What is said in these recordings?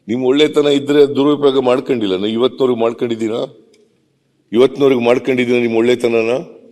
ನಿಮ್ ಒಳ್ಳೆತನ ಇದ್ರೆ ದುರುಪಯೋಗ ಮಾಡ್ಕೊಂಡಿಲ್ಲ ನಾ ಇವತ್ತಿನವ್ರಿಗೆ ಮಾಡ್ಕೊಂಡಿದ್ದೀನ ಇವತ್ತಿನವ್ರಿಗೆ ಮಾಡ್ಕೊಂಡಿದ್ದೀನ ನಿಮ್ ಒಳ್ಳೆತನನ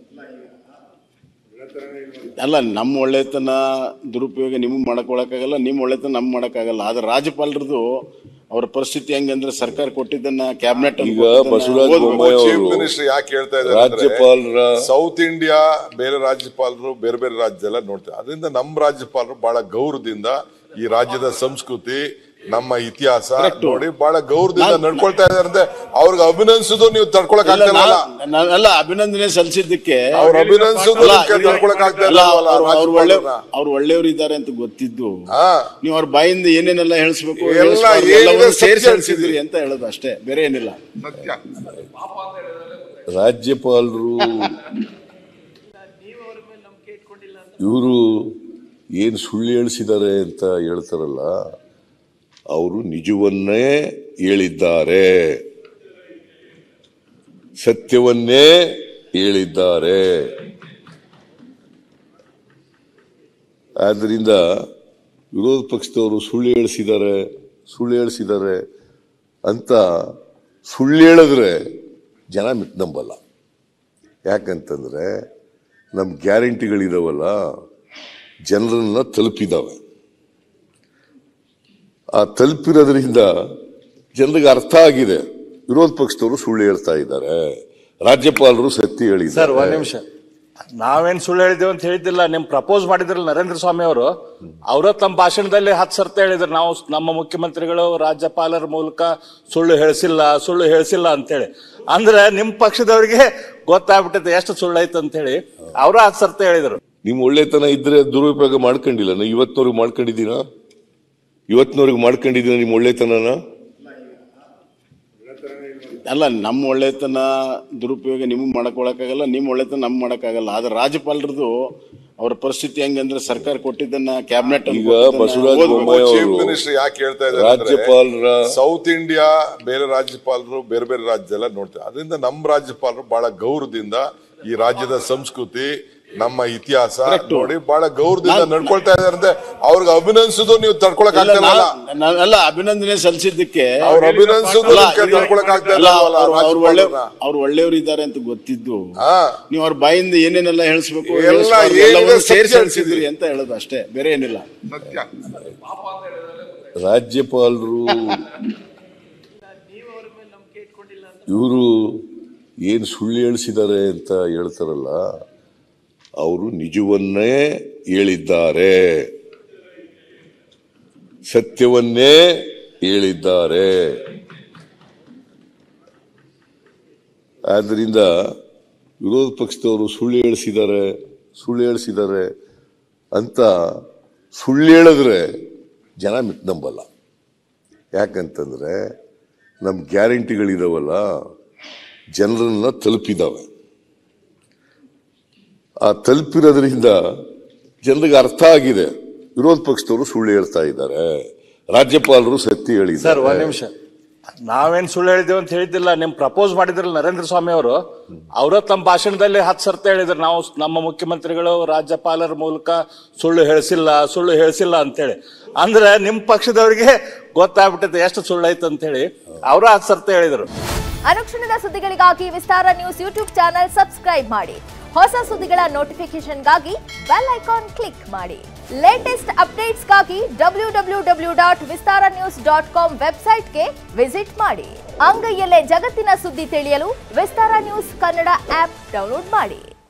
ಅಲ್ಲ ನಮ್ಮ ಒಳ್ಳೆತನ ದುರುಪಯೋಗ ನಿಮಗೆ ಮಾಡಕ್ಕೊಳಕ್ಕಾಗಲ್ಲ ನಿಮ್ಮ ಒಳ್ಳೆತನ ನಮ್ಗೆ ಮಾಡಕ್ಕಾಗಲ್ಲ ಆದ್ರೆ ರಾಜ್ಯಪಾಲರದು ಅವ್ರ ಪರಿಸ್ಥಿತಿ ಹೆಂಗಂದ್ರೆ ಸರ್ಕಾರ ಕೊಟ್ಟಿದ್ದನ್ನ ಕ್ಯಾಬಿನೆಟ್ ಈಗ ಬಸವರಾಜ ಬೊಮ್ಮಾಯಿ ಚೀಫ್ ಅವರು ಮಿನಿಸ್ಟರ್ ಯಾಕೆ ಹೇಳ್ತಾ ಇದ್ದಾರೆ ರಾಜ್ಯಪಾಲರ ಸೌತ್ ಇಂಡಿಯಾ ಬೇರೆ ರಾಜ್ಯಪಾಲರು ಬೇರೆ ಬೇರೆ ರಾಜ್ಯದೆಲ್ಲ ನೋಡ್ತಾರೆ ಅದರಿಂದ ನಮ್ಮ ರಾಜ್ಯಪಾಲರು ಬಹಳ ಗೌರವದಿಂದ ಈ ರಾಜ್ಯದ ಸಂಸ್ಕೃತಿ ನಮ್ಮ ಇತಿಹಾಸ ನೋಡಿ ಬಹಳ ಗೌರವದಿಂದ ನಡ್ಕೊಳ್ತಾ ಇದಾರೆ ಅಂದ್ರೆ ಅವ್ರಿಗೆ ಅಭಿನಂದಿಸೋದು ನೀವು ತಡ್ಕೊಳಕ್ ಇಲ್ಲ, ಆಗ್ತಿಲ್ಲ ನಾ- ನಾ- ಅಲ್ಲ ಅಭಿನಂದನೆ ಸಲ್ಲಿಸಿದ್ದಕ್ಕೆ ಅವ್ರ ಅಭಿನಂದಿಸೋದು ಅಲ್ಲ, ನಿಮ್ಗೆ ತಡ್ಕೊಳಕ್ ಆಗ್ತಾ ಅಲ್ಲ, ಇಲ್ಲ ಅವ್ರು- ಅವ್ರು ಒಳ್ಳೆ ರಾಜ್ಯಪಾಲರನ್ನ. ಅವ್ರು ಒಳ್ಳೆಯವರು ಇದ್ದಾರೆ ಅಂತ ಗೊತ್ತಿದ್ದು ಹಾ ನೀವು ಅವ್ರ ಬಾಯಿಂದ ಏನೇನೆಲ್ಲ ಹೇಳಿಸ್ಬೇಕು ಎಲ್ಲ ಹೇಳಿಸ್ಬಾರ್ದು, ಏನಿದೆ ಎಲ್ಲವನ್ನೂ ಸೇರಿಸಿ ಸತ್ಯ ಹೇಳಿಸಿದ್ರಿ ಅಂತ ಹೇಳೋದು ಅಷ್ಟೇ ಬೇರೆ ಏನಿಲ್ಲ ಸತ್ಯ ರಾಜ್ಯಪಾಲರು ಇವರು ಏನ್ ಸುಳ್ಳು ಹೇಳಿಸಿದ್ದಾರೆ ಅಂತ ಹೇಳ್ತಾರಲ್ಲ ಅವರು ನಿಜವನ್ನೇ ಹೇಳಿದ್ದಾರೆ ಸತ್ಯವನ್ನೇ ಹೇಳಿದ್ದಾರೆ ಆದ್ರಿಂದ ವಿರೋಧ ಪಕ್ಷದವರು ಸುಳ್ಳು ಹೇಳಿಸಿದ್ದಾರೆ ಸುಳ್ಳು ಹೇಳಿಸಿದ್ದಾರೆ ಅಂತ ಸುಳ್ಳು ಹೇಳಿದ್ರೆ ಜನ ಮಿತ್ ನಂಬಲ್ಲ ಯಾಕಂತಂದ್ರೆ ನಮ್ಮ ಗ್ಯಾರಂಟಿಗಳಿದಾವಲ್ಲ ಜನರನ್ನ ತಲುಪಿದಾವೆ ಆ ತಲುಪಿರೋದ್ರಿಂದ ಜನರಿಗೆ ಅರ್ಥ ಆಗಿದೆ ವಿರೋಧ ಪಕ್ಷದವರು ಸುಳ್ಳು ಹೇಳ್ತಾ ಇದ್ದಾರೆ ರಾಜ್ಯಪಾಲರು ಸತ್ಯ ಸರ್ ಹೇಳಿದ್ದಾರೆ ಒಂದ್ ನಿಮಿಷ ನಾವೇನ್ ಸುಳ್ಳು ಹೇಳಿದ್ದೇವೆ ಅಂತ ಹೇಳಿದ್ದಿಲ್ಲ ನಿಮ್ ಪ್ರಪೋಸ್ ಮಾಡಿದ್ರಲ್ಲ ನರೇಂದ್ರ ಸ್ವಾಮಿ ಅವರು ಅವರ ತಮ್ಮ ಭಾಷಣದಲ್ಲಿ ಹತ್ತು ಸರ್ತ ಹೇಳಿದ್ರು ನಾವು ನಮ್ಮ ಮುಖ್ಯಮಂತ್ರಿಗಳು ರಾಜ್ಯಪಾಲರ ಮೂಲಕ ಸುಳ್ಳು ಹೇಳಿಸಿಲ್ಲ ಸುಳ್ಳು ಹೇಳಿಸಿಲ್ಲ ಅಂತೇಳಿ ಅಂದ್ರೆ ನಿಮ್ ಪಕ್ಷದವರಿಗೆ ಗೊತ್ತಾಗ್ಬಿಟ್ಟೈತೆ ಎಷ್ಟು ಸುಳ್ಳು ಐತೆ ಅಂತ ಹೇಳಿ ಅವರು ಹತ್ತು ಸರ್ತ ಹೇಳಿದ್ರು ನಿಮ್ ಒಳ್ಳೆತನ ಇದ್ರೆ ದುರುಪಯೋಗ ಮಾಡ್ಕೊಂಡಿಲ್ಲ ನಾ ಇವತ್ತಿನವ್ರಿಗೆ ಮಾಡ್ಕೊಂಡಿದ್ದೀನ ಇವತ್ತಿನವ್ರಿಗೆ ಮಾಡ್ಕೊಂಡಿದ್ದೀನ ನಿಮ್ ಒಳ್ಳೆತನನ ಅಲ್ಲ ನಮ್ಮ ಒಳ್ಳೆತನ ದುರುಪಯೋಗ ನಿಮಗೆ ಮಾಡಕ್ಕೊಳಕ್ಕಾಗಲ್ಲ ನಿಮ್ಮ ಒಳ್ಳೆತನ ನಮ್ಗೆ ಮಾಡಕ್ಕಾಗಲ್ಲ ಆದ್ರೆ ರಾಜ್ಯಪಾಲರದು ಅವ್ರ ಪರಿಸ್ಥಿತಿ ಹೆಂಗಂದ್ರೆ ಸರ್ಕಾರ ಕೊಟ್ಟಿದ್ದನ್ನ ಕ್ಯಾಬಿನೆಟ್ ಈಗ ಬಸವರಾಜ ಬೊಮ್ಮಾಯಿ ಚೀಫ್ ಅವರು ಮಿನಿಸ್ಟರ್ ಯಾಕೆ ಹೇಳ್ತಾ ಇದ್ದಾರೆ ರಾಜ್ಯಪಾಲರ ಸೌತ್ ಇಂಡಿಯಾ ಬೇರೆ ರಾಜ್ಯಪಾಲರು ಬೇರೆ ಬೇರೆ ರಾಜ್ಯದೆಲ್ಲ ನೋಡ್ತಾರೆ ಅದರಿಂದ ನಮ್ಮ ರಾಜ್ಯಪಾಲರು ಬಹಳ ಗೌರವದಿಂದ ಈ ರಾಜ್ಯದ ಸಂಸ್ಕೃತಿ ನಮ್ಮ ಇತಿಹಾಸ ನೋಡಿ ಬಹಳ ಗೌರವದಿಂದ ನಡ್ಕೊಳ್ತಾ ಇದಾರೆ ಅಂದ್ರೆ ಅವ್ರಿಗೆ ಅಭಿನಂದಿಸೋದು ನೀವು ತಡ್ಕೊಳಕ್ ಇಲ್ಲ, ಆಗ್ತಾ ಇಲ್ಲ ನಾ- ನಾ- ಅಲ್ಲ ಅಭಿನಂದನೆ ಸಲ್ಲಿಸಿದ್ದಕ್ಕೆ ಅವ್ರ ಅಭಿನಂದಿಸೋದು ಅಲ್ಲ, ನಿಮ್ಗೆ ತಡ್ಕೊಳಕ್ ಆಗ್ತಾ ಅಲ್ಲ, ಇಲ್ಲ ಅವ್ರು- ಅವ್ರು ಒಳ್ಳೆ ರಾಜ್ಯಪಾಲರನ್ನ. ಅವ್ರು ಒಳ್ಳೆಯವರು ಇದ್ದಾರೆ ಅಂತ ಗೊತ್ತಿದ್ದು ಹಾ ನೀವು ಅವ್ರ ಬಾಯಿಂದ ಏನೇನೆಲ್ಲ ಹೇಳಿಸ್ಬೇಕು ಎಲ್ಲ ಹೇಳಿಸ್ಬಾರ್ದು, ಏನಿದೆ ಎಲ್ಲವನ್ನೂ ಸತ್ಯ ಸೇರಿಸಿ ಹೇಳ್ತಿದ್ರಿ. ಹೇಳಿಸಿದ್ರಿ ಅಂತ ಹೇಳೋದು ಅಷ್ಟೇ ಬೇರೆ ಏನಿಲ್ಲ ಸತ್ಯ ರಾಜ್ಯಪಾಲರು ಇವರು ಏನ್ ಸುಳ್ಳು ಹೇಳಿಸಿದ್ದಾರೆ ಅಂತ ಹೇಳ್ತಾರಲ್ಲ ಅವರು ನಿಜವನ್ನೇ ಹೇಳಿದ್ದಾರೆ ಸತ್ಯವನ್ನೇ ಹೇಳಿದ್ದಾರೆ ಆದ್ರಿಂದ ವಿರೋಧ ಪಕ್ಷದವರು ಸುಳ್ಳು ಹೇಳಿಸಿದ್ದಾರೆ ಸುಳ್ಳು ಹೇಳಿಸಿದ್ದಾರೆ ಅಂತ ಸುಳ್ಳು ಹೇಳಿದ್ರೆ ಜನ ಮಿತ್ ನಂಬಲ್ಲ ಯಾಕಂತಂದ್ರೆ ನಮ್ಮ ಗ್ಯಾರಂಟಿಗಳಿದಾವಲ್ಲ ಜನರನ್ನ ತಲುಪಿದಾವೆ ಆ ತಲುಪಿರೋದ್ರಿಂದ ಜನರಿಗೆ ಅರ್ಥ ಆಗಿದೆ ವಿರೋಧ ಪಕ್ಷದವರು ಸುಳ್ಳು ಹೇಳ್ತಾ ಇದ್ದಾರೆ ರಾಜ್ಯಪಾಲರು ಸತ್ಯ ಸರ್ ಒಂದ್ ಹೇಳಿದ್ದಾರೆ ನಿಮಿಷ ನಾವೇನ್ ಸುಳ್ಳು ಹೇಳಿದ್ದೇವೆ ಅಂತ ಹೇಳಿದ್ದಿಲ್ಲ ನಿಮ್ ಪ್ರಪೋಸ್ ಮಾಡಿದ್ರಲ್ಲ ನರೇಂದ್ರ ಸ್ವಾಮಿ ಅವರು ಅವರ ತಮ್ಮ ಭಾಷಣದಲ್ಲಿ ಹತ್ತು ಸರ್ತ ಹೇಳಿದ್ರು ನಾವು ನಮ್ಮ ಮುಖ್ಯಮಂತ್ರಿಗಳು ರಾಜ್ಯಪಾಲರ ಮೂಲಕ ಸುಳ್ಳು ಹೇಳಿಸಿಲ್ಲ ಸುಳ್ಳು ಹೇಳಿಸಿಲ್ಲ ಅಂತೇಳಿ ಅಂದ್ರೆ ನಿಮ್ ಪಕ್ಷದವರಿಗೆ ಗೊತ್ತಾಗ್ಬಿಟ್ಟೈತೆ ಎಷ್ಟು ಸುಳ್ಳು ಐತೆ ಅಂತ ಹೇಳಿ ಅವರು ಹತ್ತು ಸರ್ತ ಹೇಳಿದ್ರು ಅನುಕ್ಷಣದ ಸುದ್ದಿಗಳಿಗಾಗಿ Vistara news YouTube channel subscribe ಮಾಡಿ ಹೊಸ ಸುದ್ದಿಗಳ ನೋಟಿಫಿಕೇಶನ್ಗಾಗಿ ಬೆಲ್ ಐಕಾನ್ ಕ್ಲಿಕ್ ಮಾಡಿ ಲೇಟೆಸ್ಟ್ ಅಪ್ಡೇಟ್ಸ್ಗಾಗಿ W W W dot Vistara news dot com ವೆಬ್ಸೈಟ್ಗೆ ವಿಸಿಟ್ ಮಾಡಿ ಅಂಗೈಯಲ್ಲೇ ಜಗತ್ತಿನ ಸುದ್ದಿ ತಿಳಿಯಲು Vistara news Kannada app download ಮಾಡಿ